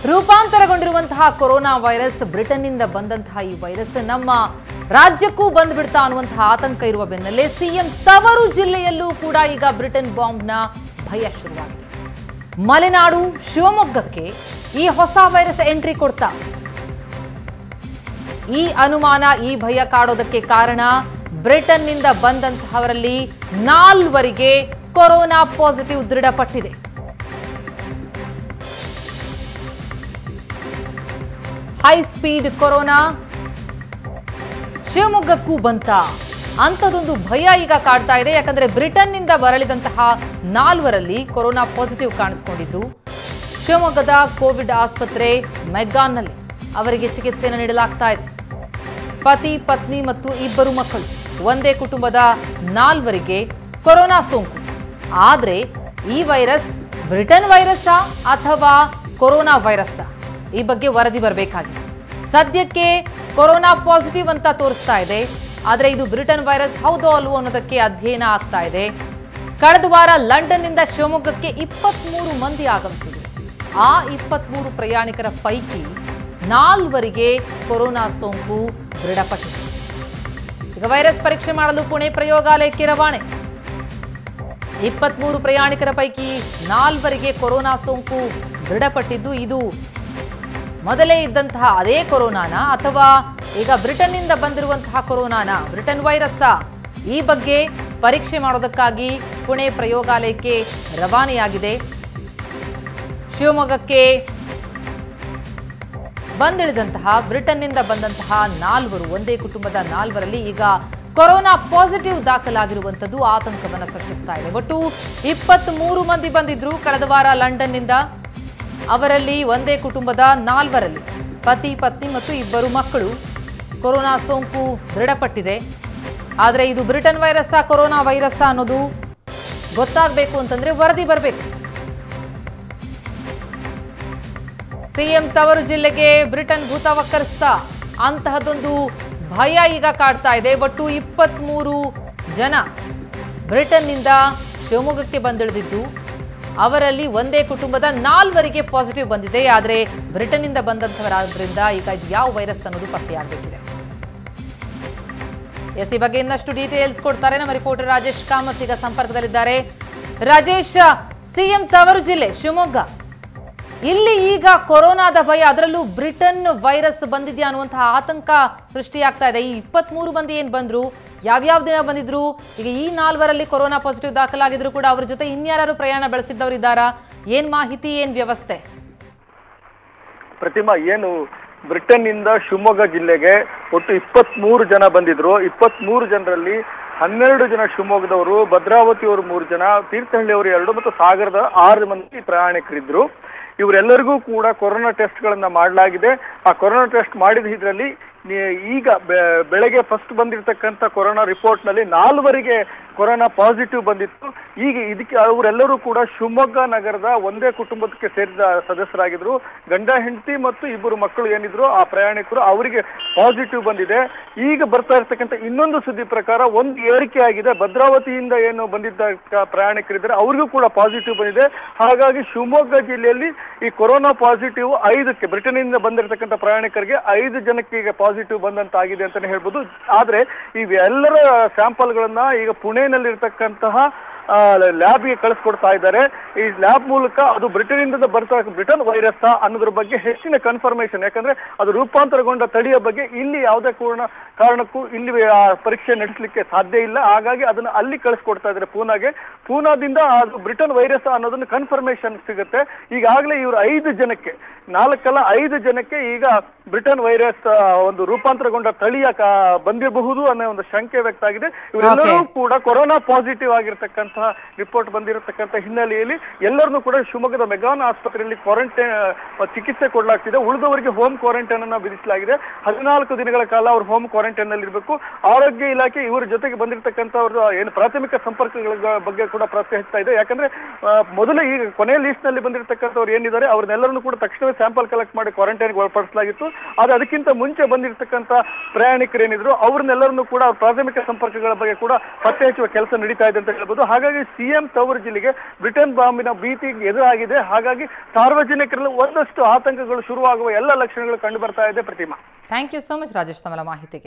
ರೂಪಾಂತರಗೊಂಡಿರುವಂತಹ corona virus ಬ್ರಿಟನ್ನಿಂದ ಬಂದಂತಹ ಈ virus ನಮ್ಮ ರಾಜ್ಯಕ್ಕೂ ಬಂದ್ಬಿಡ್ತಾ ಅನ್ನುವಂತಹ ಆತಂಕ ಇರುವ ಬೆನ್ನಲ್ಲೇ ಸಿಎಂ ತವರು ಜಿಲ್ಲೆಯಲ್ಲೂ ಕೂಡ ಈಗ ಬ್ರಿಟನ್ ಬಾಂಬ್ನ ಭಯ ಶುರುವಾಗಿದೆ ಮಲೆನಾಡು ಶಿವಮೊಗ್ಗಕ್ಕೆ ಈ ಹೊಸ ವೈರಸ್ ಎಂಟ್ರಿ ಕೊಡ್ತಾ ಈ ಅನುಮಾನ ಈ ಭಯ ಕಾಡೋದಕ್ಕೆ ಕಾರಣ ಬ್ರಿಟನ್ನಿಂದ ಬಂದಂತಹವರಲ್ಲಿ ನಾಲ್ವರಿಗೆ ಕೊರೋನಾ ಪಾಸಿಟಿವ್ ದೃಢಪಟ್ಟಿದೆ ಹೈ ಸ್ಪೀಡ್ ಕೊರೋನಾ ಶಿವಮೊಗ್ಗಕ್ಕೂ ಬಂತ ಅಂಥದ್ದೊಂದು ಭಯ ಈಗ ಕಾಡ್ತಾ ಇದೆ ಯಾಕಂದ್ರೆ ಬ್ರಿಟನ್ನಿಂದ ಬರಳಿದಂತಹ ನಾಲ್ವರಲ್ಲಿ ಕೊರೋನಾ ಪಾಸಿಟಿವ್ ಕಾಣಿಸಿಕೊಂಡಿದ್ದು ಶಿವಮೊಗ್ಗದ ಕೋವಿಡ್ ಆಸ್ಪತ್ರೆ ಮೆಗ್ಗಾನ್ನಲ್ಲಿ ಅವರಿಗೆ ಚಿಕಿತ್ಸೆಯನ್ನು ನೀಡಲಾಗ್ತಾ ಇದೆ ಪತಿ ಪತ್ನಿ ಮತ್ತು ಇಬ್ಬರು ಮಕ್ಕಳು ಒಂದೇ ಕುಟುಂಬದ ನಾಲ್ವರಿಗೆ ಕೊರೋನಾ ಸೋಂಕು ಆದ್ರೆ ಈ ವೈರಸ್ ಬ್ರಿಟನ್ ವೈರಸ್ಸಾ ಅಥವಾ ಕೊರೋನಾ ವೈರಸ್ಸಾ ಈ ಬಗ್ಗೆ ವರದಿ ಬರಬೇಕಾಗಿದೆ ಸದ್ಯಕ್ಕೆ ಕೊರೋನಾ ಪಾಸಿಟಿವ್ ಅಂತ ತೋರಿಸ್ತಾ ಇದೆ ಆದರೆ ಇದು ಬ್ರಿಟನ್ ವೈರಸ್ ಹೌದೋ ಅಲ್ವೋ ಅನ್ನೋದಕ್ಕೆ ಅಧ್ಯಯನ ಆಗ್ತಾ ಇದೆ ಕಳೆದ ವಾರ ಲಂಡನ್ನಿಂದ ಶಿವಮೊಗ್ಗಕ್ಕೆ ಇಪ್ಪತ್ಮೂರು ಮಂದಿ ಆಗಮಿಸಿದರು ಆ ಇಪ್ಪತ್ಮೂರು ಪ್ರಯಾಣಿಕರ ಪೈಕಿ ನಾಲ್ವರಿಗೆ ಕೊರೋನಾ ಸೋಂಕು ದೃಢಪಟ್ಟಿದೆ ಈಗ ವೈರಸ್ ಪರೀಕ್ಷೆ ಮಾಡಲು ಪುಣೆ ಪ್ರಯೋಗಾಲಯಕ್ಕೆ ರವಾನೆ ಇಪ್ಪತ್ಮೂರು ಪ್ರಯಾಣಿಕರ ಪೈಕಿ ನಾಲ್ವರಿಗೆ ಕೊರೋನಾ ಸೋಂಕು ದೃಢಪಟ್ಟಿದ್ದು ಇದು ಮೊದಲೇ ಇದ್ದಂತಹ ಅದೇ ಕೊರೋನಾನ ಅಥವಾ ಈಗ ಬ್ರಿಟನ್ನಿಂದ ಬಂದಿರುವಂತಹ ಕೊರೋನಾನ ಬ್ರಿಟನ್ ವೈರಸ್ಸಾ ಈ ಬಗ್ಗೆ ಪರೀಕ್ಷೆ ಮಾಡೋದಕ್ಕಾಗಿ ಪುಣೆ ಪ್ರಯೋಗಾಲಯಕ್ಕೆ ರವಾನೆಯಾಗಿದೆ ಶಿವಮೊಗ್ಗಕ್ಕೆ ಬಂದಿಳಿದಂತಹ ಬ್ರಿಟನ್ನಿಂದ ಬಂದಂತಹ ನಾಲ್ವರು ಒಂದೇ ಕುಟುಂಬದ ನಾಲ್ವರಲ್ಲಿ ಈಗ ಕೊರೋನಾ ಪಾಸಿಟಿವ್ ದಾಖಲಾಗಿರುವಂಥದ್ದು ಆತಂಕವನ್ನು ಸೃಷ್ಟಿಸ್ತಾ ಇದೆ ಒಟ್ಟು ಇಪ್ಪತ್ತ್ ಮೂರು ಮಂದಿ ಬಂದಿದ್ರು ಕಳೆದ ವಾರ ಲಂಡನ್ನಿಂದ ಅವರಲ್ಲಿ ಒಂದೇ ಕುಟುಂಬದ ನಾಲ್ವರಲ್ಲಿ ಪತಿ ಪತ್ನಿ ಮತ್ತು ಇಬ್ಬರು ಮಕ್ಕಳು ಕೊರೋನಾ ಸೋಂಕು ದೃಢಪಟ್ಟಿದೆ ಆದರೆ ಇದು ಬ್ರಿಟನ್ ವೈರಸ್ಸಾ ಕೊರೋನಾ ವೈರಸ್ಸಾ ಅನ್ನೋದು ಗೊತ್ತಾಗಬೇಕು ಅಂತಂದ್ರೆ ವರದಿ ಬರಬೇಕು ಸಿಎಂ ತವರು ಜಿಲ್ಲೆಗೆ ಬ್ರಿಟನ್ ಭೂತ ವಕ್ಕರಿಸ್ತಾ ಅಂತಹದೊಂದು ಭಯ ಈಗ ಕಾಡ್ತಾ ಇದೆ ಒಟ್ಟು ಇಪ್ಪತ್ತ್ಮೂರು ಜನ ಬ್ರಿಟನ್ನಿಂದ ಶಿವಮೊಗ್ಗಕ್ಕೆ ಬಂದಿಳಿದಿದ್ದು ಅವರಲ್ಲಿ ಒಂದೇ ಕುಟುಂಬದ ನಾಲ್ವರಿಗೆ ಪಾಸಿಟಿವ್ ಬಂದಿದೆ ಆದರೆ ಬ್ರಿಟನ್ನಿಂದ ಬಂದಂಥವರಾದ್ರಿಂದ ಈಗ ಇದು ಯಾವ ವೈರಸ್ ಅನ್ನೋದು ಪತ್ತೆಯಾಗಬೇಕಿದೆ ಎಸ್ ಈ ಬಗ್ಗೆ ಇನ್ನಷ್ಟು ಡೀಟೇಲ್ಸ್ ಕೊಡ್ತಾರೆ ನಮ್ಮ ರಿಪೋರ್ಟರ್ ರಾಜೇಶ್ ಕಾಮತ್ ಈಗ ಸಂಪರ್ಕದಲ್ಲಿದ್ದಾರೆ ರಾಜೇಶ್ ಸಿಎಂ ತವರು ಜಿಲ್ಲೆ ಶಿವಮೊಗ್ಗ ಇಲ್ಲಿ ಈಗ ಕೊರೋನಾದ ಭಯ ಅದರಲ್ಲೂ ಬ್ರಿಟನ್ ವೈರಸ್ ಬಂದಿದ್ಯಾ ಅನ್ನುವಂತಹ ಆತಂಕ ಸೃಷ್ಟಿಯಾಗ್ತಾ ಇದೆ ಈ ಇಪ್ಪತ್ಮೂರು ಮಂದಿ ಏನ್ ಬಂದ್ರು ಯಾವ್ಯಾವ ದಿನ ಬಂದಿದ್ರು ಈಗ ಈ ನಾಲ್ವರಲ್ಲಿ ಕೊರೋನಾ ಪಾಸಿಟಿವ್ ದಾಖಲಾಗಿದ್ರು ಕೂಡ ಅವ್ರ ಜೊತೆ ಇನ್ಯಾರು ಪ್ರಯಾಣ ಬೆಳೆಸಿದ್ದವ್ರು ಇದ್ದಾರಾ ಏನ್ ಮಾಹಿತಿ ಏನ್ ವ್ಯವಸ್ಥೆ ಪ್ರತಿಮಾ ಏನು ಬ್ರಿಟನ್ ಇಂದ ಶಿವಮೊಗ್ಗ ಜಿಲ್ಲೆಗೆ ಒಟ್ಟು ಇಪ್ಪತ್ಮೂರು ಜನ ಬಂದಿದ್ರು ಇಪ್ಪತ್ಮೂರು ಜನರಲ್ಲಿ ಹನ್ನೆರಡು ಜನ ಶಿವಮೊಗ್ಗದವರು ಭದ್ರಾವತಿಯವರು ಮೂರು ಜನ ತೀರ್ಥಹಳ್ಳಿಯವರು ಎರಡು ಮತ್ತು ಸಾಗರದ ಆರು ಮಂದಿ ಪ್ರಯಾಣಿಕರಿದ್ರು ಇವರೆಲ್ಲರಿಗೂ ಕೂಡ ಕೊರೋನಾ ಟೆಸ್ಟ್ಗಳನ್ನ ಮಾಡಲಾಗಿದೆ ಆ ಕೊರೋನಾ ಟೆಸ್ಟ್ ಮಾಡಿದ ಇದರಲ್ಲಿ ಈಗ ಬೆ- ಬೆಳಗ್ಗೆ ಫಸ್ಟ್ ಬಂದಿರತಕ್ಕಂಥ ಕೊರೋನಾ ರಿಪೋರ್ಟ್ನಲ್ಲಿ ನಾಲ್ವರಿಗೆ ಕೊರೋನಾ ಪಾಸಿಟಿವ್ ಬಂದಿತ್ತು ಈಗ ಇದಕ್ಕೆ ಅವರೆಲ್ಲರೂ ಕೂಡ ಶಿವಮೊಗ್ಗ ನಗರದ ಒಂದೇ ಕುಟುಂಬಕ್ಕೆ ಸೇರಿದ ಸದಸ್ಯರಾಗಿದ್ರು ಗಂಡ ಹೆಂಡತಿ ಮತ್ತು ಇಬ್ಬರು ಮಕ್ಕಳು ಏನಿದ್ರು ಆ ಪ್ರಯಾಣಿಕರು ಅವರಿಗೆ ಪಾಸಿಟಿವ್ ಬಂದಿದೆ ಈಗ ಬರ್ತಾ ಇರ್ತಕ್ಕಂಥ ಇನ್ನೊಂದು ಸುದ್ದಿ ಪ್ರಕಾರ ಒಂದು ಏರಿಕೆ ಆಗಿದೆ ಭದ್ರಾವತಿಯಿಂದ ಏನು ಬಂದಿದ್ದ ಕ- ಪ್ರಯಾಣಿಕರಿದ್ದಾರೆ ಅವ್ರಿಗೂ ಕೂಡ ಪಾಸಿಟಿವ್ ಬಂದಿದೆ ಹಾಗಾಗಿ ಶಿವಮೊಗ್ಗ ಜಿಲ್ಲೆಯಲ್ಲಿ ಈ ಕೊರೋನಾ ಪಾಸಿಟಿವ್ ಐದಕ್ಕೆ ಬ್ರಿಟನ್ನಿಂದ ಬಂದಿರತಕ್ಕಂಥ ಪ್ರಯಾಣಿಕರಿಗೆ ಐದು ಜನಕ್ಕೆ ಈಗ ಪಾಸಿಟಿವ್ ಬಂದಂತಾಗಿದೆ ಅಂತಾನೆ ಹೇಳ್ಬೋದು ಆದ್ರೆ ಇವೆಲ್ಲರ ಸ್ಯಾಂಪಲ್ಗಳನ್ನ ಈಗ ಪುಣೆನಲ್ಲಿರ್ತಕ್ಕಂತಹ ಲ್ಯಾಬ್ಗೆ ಕಳಿಸ್ಕೊಡ್ತಾ ಇದ್ದಾರೆ ಈ ಲ್ಯಾಬ್ ಮೂಲಕ ಅದು ಬ್ರಿಟನ್ನಿಂದ ಬರ್ತಾ ಬ್ರಿಟನ್ ವೈರಸ್ ಅನ್ನೋದ್ರ ಬಗ್ಗೆ ಹೆಚ್ಚಿನ ಕನ್ಫರ್ಮೇಶನ್ ಯಾಕಂದ್ರೆ ಅದು ರೂಪಾಂತರಗೊಂಡ ತಳಿಯ ಬಗ್ಗೆ ಇಲ್ಲಿ ಯಾವುದೇ ಕಾರಣ ಕಾರಣಕ್ಕೂ ಇಲ್ಲಿ ಆ ಪರೀಕ್ಷೆ ನಡೆಸಲಿಕ್ಕೆ ಸಾಧ್ಯ ಇಲ್ಲ ಹಾಗಾಗಿ ಅದನ್ನ ಅಲ್ಲಿ ಕಳಿಸ್ಕೊಡ್ತಾ ಇದ್ದಾರೆ ಪೂನಾಗೆ ಪೂನಾದಿಂದ ಅದು ಬ್ರಿಟನ್ ವೈರಸ್ ಅನ್ನೋದನ್ನ ಕನ್ಫರ್ಮೇಶನ್ ಸಿಗುತ್ತೆ ಈಗಾಗಲೇ ಇವರು ಐದು ಜನಕ್ಕೆ ನಾಲ್ಕಲ್ಲ ಐದು ಜನಕ್ಕೆ ಈಗ ಬ್ರಿಟನ್ ವೈರಸ್ ಆ, ಒಂದು ರೂಪಾಂತರಗೊಂಡ ತಳಿಯ ಕಾ- ಬಂದಿರಬಹುದು ಅನ್ನೋ ಒಂದು ಶಂಕೆ ವ್ಯಕ್ತ ಆಗಿದೆ ಇವರೆಲ್ಲರೂ ಕೂಡ ಕೊರೋನಾ ಪಾಸಿಟಿವ್ ಆಗಿರ್ತಕ್ಕಂತಹ ರಿಪೋರ್ಟ್ ಬಂದಿರತಕ್ಕಂಥ ಹಿನ್ನೆಲೆಯಲ್ಲಿ ಎಲ್ಲರನ್ನೂ ಕೂಡ ಶಿವಮೊಗ್ಗದ ಮೆಗಾನ್ ಆಸ್ಪತ್ರೆಯಲ್ಲಿ ಕ್ವಾರಂಟೈನ್ ಚಿಕಿತ್ಸೆ ಕೊಡಲಾಗ್ತಿದೆ ಉಳಿದವರಿಗೆ ಹೋಮ್ ಕ್ವಾರಂಟೈನ್ ಅನ್ನ ವಿಧಿಸಲಾಗಿದೆ ಹದಿನಾಲ್ಕು ದಿನಗಳ ಕಾಲ ಅವರು ಹೋಮ್ ಕ್ವಾರಂಟೈನ್ ನಲ್ಲಿ ಇರಬೇಕು ಆರೋಗ್ಯ ಇಲಾಖೆ ಇವರ ಜೊತೆಗೆ ಬಂದಿರತಕ್ಕಂಥವ್ರ ಏನು ಪ್ರಾಥಮಿಕ ಸಂಪರ್ಕಗಳ ಬಗ್ಗೆ ಕೂಡ ಪ್ರಶ್ನೆ ಹೆಚ್ಚುತ್ತಾ ಇದೆ ಯಾಕಂದ್ರೆ ಆ, ಮೊದಲು ಈಗ ಕೊನೆಯ ಲಿಸ್ಟ್ ನಲ್ಲಿ ಬಂದಿರತಕ್ಕಂಥವ್ರು ಏನಿದ್ದಾರೆ ಅವ್ರನ್ನೆಲ್ಲರನ್ನು ಕೂಡ ತಕ್ಷಣವೇ ಸ್ಯಾಂಪಲ್ ಕಲೆಕ್ಟ್ ಮಾಡಿ ಕ್ವಾರಂಟೈನ್ಗೆ ಒಳಪಡಿಸಲಾಗಿತ್ತು ಆದ್ರೆ ಅದಕ್ಕಿಂತ ಮುಂಚೆ ಬಂದಿರತಕ್ಕಂಥ ಪ್ರಯಾಣಿಕರು ಏನಿದ್ರು ಅವ್ರನ್ನೆಲ್ಲರನ್ನು ಕೂಡ ಅವ್ರ ಪ್ರಾಥಮಿಕ ಸಂಪರ್ಕಗಳ ಬಗ್ಗೆ ಕೂಡ ಪತ್ತೆ ಹಚ್ಚುವ ಕೆಲಸ ನಡೀತಾ ಇದೆ ಅಂತ ಹೇಳ್ಬೋದು ಹಾಗಾಗಿ ಹಾಗಾಗಿ ಸಿಎಂ ತವರು ಜಿಲ್ಲೆಗೆ ಬ್ರಿಟನ್ ಬಾಂಬಿನ ಭೀತಿ ಎದುರಾಗಿದೆ ಹಾಗಾಗಿ ಸಾರ್ವಜನಿಕರಲ್ಲಿ ಒಂದಷ್ಟು ಆತಂಕಗಳು ಶುರುವಾಗುವ ಎಲ್ಲ ಲಕ್ಷಣಗಳು ಕಂಡು ಬರ್ತಾ ಇದೆ Pratima thank you so much Rajesh ತಮ್ಮ ಮಾಹಿತಿಗೆ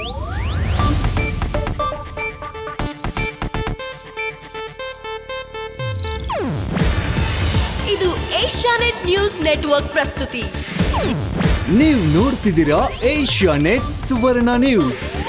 ಇದು ಏಷ್ಯಾನೆಟ್ ನ್ಯೂಸ್ ನೆಟ್ವರ್ಕ್ ಪ್ರಸ್ತುತಿ ನೀವು ನೋಡ್ತಿದ್ದೀರಾ ಏಷ್ಯಾ ನೆಟ್ ಸುವರ್ಣ ನ್ಯೂಸ್